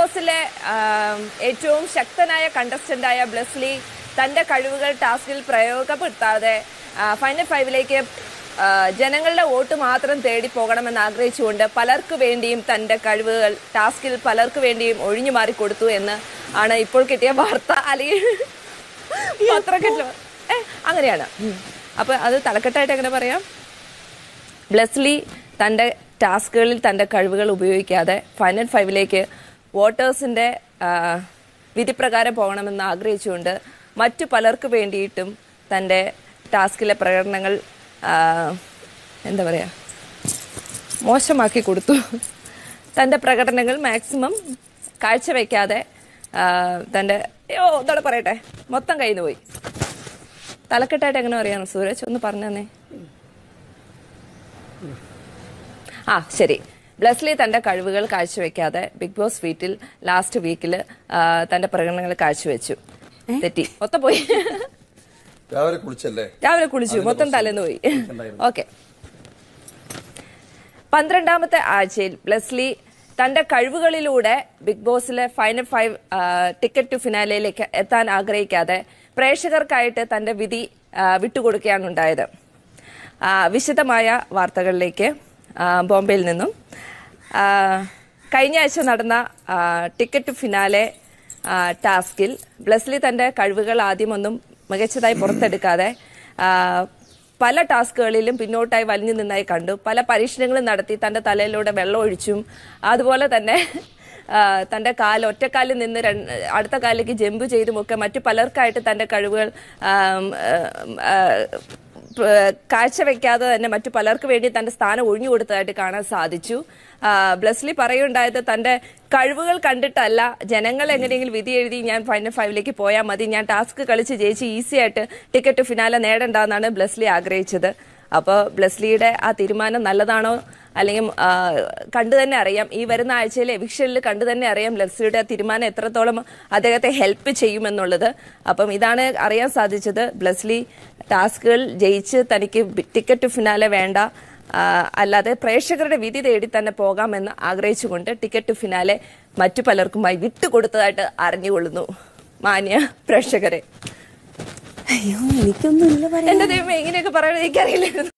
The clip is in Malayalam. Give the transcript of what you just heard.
ബോസിലെ ആം, ഏറ്റവും ശക്തനായ കണ്ടസ്റ്റന്റായ ബ്ലെസ്ലി തന്റെ കഴിവുകൾ ടാസ്കിൽ പ്രയോഗപ്പെടുത്താതെ ആ, ഫൈനൽ ഫൈവിലേക്ക് ആ, ജനങ്ങളുടെ വോട്ട് മാത്രം തേടി പോകണമെന്ന് ആഗ്രഹിച്ചുകൊണ്ട് പലർക്ക് വേണ്ടിയും തന്റെ കഴിവുകൾ ടാസ്കിൽ പലർക്ക് വേണ്ടിയും ഒഴിഞ്ഞു മാറി കൊടുത്തു എന്ന് ആണ് ഇപ്പോൾ കിട്ടിയ വാർത്ത അല്ലെങ്കിൽ പത്രക്കെട്ടില് ഏ അങ്ങനെയാണ് ഉം. അപ്പൊ അത് തലക്കെട്ടായിട്ട് എങ്ങനെ പറയാം ബ്ലെസ്ലി തൻ്റെ ടാസ്കുകളിൽ തൻ്റെ കഴിവുകൾ ഉപയോഗിക്കാതെ ഫൈനൽ ഫൈവിലേക്ക് വോട്ടേഴ്സിൻ്റെ വിധിപ്രകാരം പോകണമെന്ന് ആഗ്രഹിച്ചുകൊണ്ട് മറ്റു പലർക്ക് വേണ്ടിയിട്ടും തൻ്റെ ടാസ്കിലെ പ്രകടനങ്ങൾ ആ, എന്താ പറയുക മോശമാക്കി കൊടുത്തു തൻ്റെ പ്രകടനങ്ങൾ മാക്സിമം കാഴ്ചവെക്കാതെ ആ, തൻ്റെ ഓ ഇതോടെ പറയട്ടെ മൊത്തം കയ്യിൽ നിന്ന് പോയി തലക്കെട്ടായിട്ട് എങ്ങനെ പറയാനോ സൂരജ് ഒന്ന് പറഞ്ഞു തന്നെ ആ ശരി ബ്ലസ്ലി തന്റെ കഴിവുകൾ കാഴ്ചവെക്കാതെ ബിഗ് ബോസ് വീട്ടിൽ ലാസ്റ്റ് വീക്കിൽ തന്റെ പ്രകടനങ്ങൾ കാഴ്ചവെച്ചു തെറ്റി മൊത്തം പോയി രാവിലെ കുളിച്ചല്ലേ രാവിലെ കുളിച്ചു മൊത്തം തലേന്ന് പോയി ഓക്കെ പന്ത്രണ്ടാമത്തെ ആഴ്ചയിൽ ബ്ലസ്ലി തന്റെ കഴിവുകളിലൂടെ ബിഗ് ബോസിലെ ഫൈനൽ ഫൈവ് ടിക്കറ്റ് ടു ഫിനാലയിലേക്ക് എത്താൻ ആഗ്രഹിക്കാതെ പ്രേക്ഷകർക്കായിട്ട് തന്റെ വിധി ആ, വിട്ടുകൊടുക്കുകയാണ് ഉണ്ടായത് ആ, വിശദമായ വാർത്തകളിലേക്ക് ആ, ബോംബെയിൽ നിന്നും ആ, കഴിഞ്ഞ ആഴ്ച നടന്ന ആ, ടിക്കറ്റ് ടു ഫിനാലെ ആ, ടാസ്കിൽ ബ്ലസ്ലി തന്റെ കഴിവുകൾ ആദ്യമൊന്നും മികച്ചതായി പുറത്തെടുക്കാതെ ആ, പല ടാസ്കുകളിലും പിന്നോട്ടായി വലിഞ്ഞു നിന്നായി കണ്ടു പല പരീക്ഷണങ്ങളും നടത്തി തന്റെ തലയിലൂടെ വെള്ളം ഒഴിച്ചും അതുപോലെ തന്നെ ആ, തന്റെ കാൽ ഒറ്റക്കാലിൽ നിന്ന് രണ്ട് അടുത്ത കാലിലേക്ക് ജമ്പ് ചെയ്തുമൊക്കെ മറ്റു പലർക്കായിട്ട് തന്റെ കഴിവുകൾ ആം, ആ, പ- കാഴ്ചവെക്കാതെ തന്നെ മറ്റു പലർക്ക് വേണ്ടി തന്റെ സ്ഥാനം ഒഴിഞ്ഞു കൊടുത്തതായിട്ട് കാണാൻ സാധിച്ചു ആ, ബ്ലെസ്ലി പറയുണ്ടായത് തന്റെ കഴിവുകൾ കണ്ടിട്ടല്ല ജനങ്ങൾ എങ്ങനെയെങ്കിലും വിധി എഴുതി ഞാൻ ഫൈനൽ ഫൈവിലേക്ക് പോയാൽ മതി ഞാൻ ടാസ്ക് കളിച്ച് ജയിച്ച് ഈസി ആയിട്ട് ടിക്കറ്റ് ഫിനാലെ നേടണ്ടെന്നാണ് ബ്ലെസ്ലി ആഗ്രഹിച്ചത് അപ്പോൾ ബ്ലെസ്ലിയുടെ ആ തീരുമാനം നല്ലതാണോ അല്ലെങ്കിൽ ആ, കണ്ടു തന്നെ അറിയാം ഈ വരുന്ന ആഴ്ചയിലെ എവിക്ഷനിൽ കണ്ടു തന്നെ അറിയാം ബ്ലെസ്ലിയുടെ ആ തീരുമാനം എത്രത്തോളം അദ്ദേഹത്തെ ഹെൽപ്പ് ചെയ്യുമെന്നുള്ളത് അപ്പം ഇതാണ് അറിയാൻ സാധിച്ചത് ബ്ലെസ്ലി ടാസ്കുകൾ ജയിച്ച് തനിക്ക് ടിക്കറ്റ് ഫിനാലെ വേണ്ട ആ, അല്ലാതെ പ്രേക്ഷകരുടെ വിധി തേടി തന്നെ പോകാമെന്ന് ആഗ്രഹിച്ചുകൊണ്ട് ടിക്കറ്റ് ഫിനാലെ മറ്റു പലർക്കുമായി വിട്ടുകൊടുത്തതായിട്ട് അറിഞ്ഞുകൊള്ളുന്നു മാന്യ പ്രേക്ഷകരെ അയ്യോ എനിക്കൊന്നും ഇല്ല പറയാൻ എന്റെ ദൈവം ഇങ്ങനെയൊക്കെ പറയാൻ എനിക്കറിയില്ലായിരുന്നു